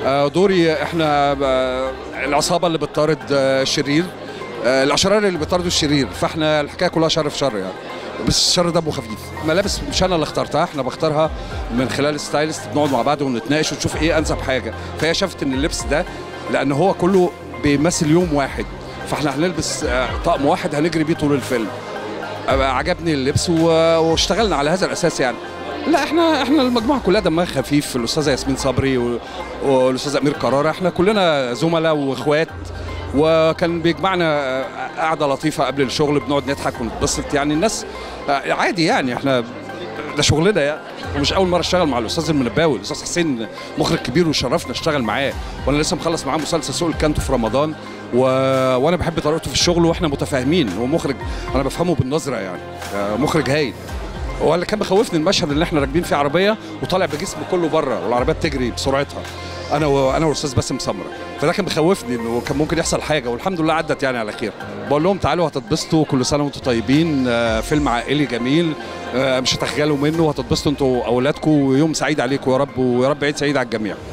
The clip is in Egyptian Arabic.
آه، دوري احنا آه، العصابه اللي بتطارد آه، الشرير آه، الاشرار اللي بيطاردوا الشرير فاحنا الحكايه كلها شر في شر يعني بس الشر دمه خفيف ملابس مش انا اللي اخترتها احنا بختارها من خلال ستايلست بنقعد مع بعض ونتناقش ونشوف ايه انسب حاجه فهي شافت ان اللبس ده لان هو كله بيمثل يوم واحد فاحنا هنلبس آه، طقم واحد هنجري بيه طول الفيلم آه، عجبني اللبس و- واشتغلنا على هذا الاساس يعني لا احنا احنا المجموعه كلها دمها خفيف الاستاذه ياسمين صبري و- والاستاذ امير قراره احنا كلنا زملاء واخوات وكان بيجمعنا آه، قعده لطيفه قبل الشغل بنقعد نضحك ونتبسط يعني الناس آه، عادي يعني احنا ده شغلنا يعني ومش اول مره اشتغل مع الاستاذ المنباوي الاستاذ حسين مخرج كبير وشرفنا اشتغل معاه وانا لسه مخلص معاه مسلسل سوق الكانتو في رمضان و... وانا بحب طريقته في الشغل واحنا متفاهمين هو مخرج انا بفهمه بالنظره يعني آه، مخرج هايل هو اللي كان مخوفني المشهد اللي احنا راكبين فيه عربيه وطالع بجسمه كله بره والعربيه بتجري بسرعتها انا وانا والاستاذ باسم سمره فده كان مخوفني انه كان ممكن يحصل حاجه والحمد لله عدت يعني على خير بقول لهم تعالوا هتتبسطوا كل سنه وانتم طيبين آه، فيلم عائلي جميل آه، مش هتخجلوا منه وهتتبسطوا انتوا واولادكم ويوم سعيد عليكم يا رب ويا رب عيد سعيد على الجميع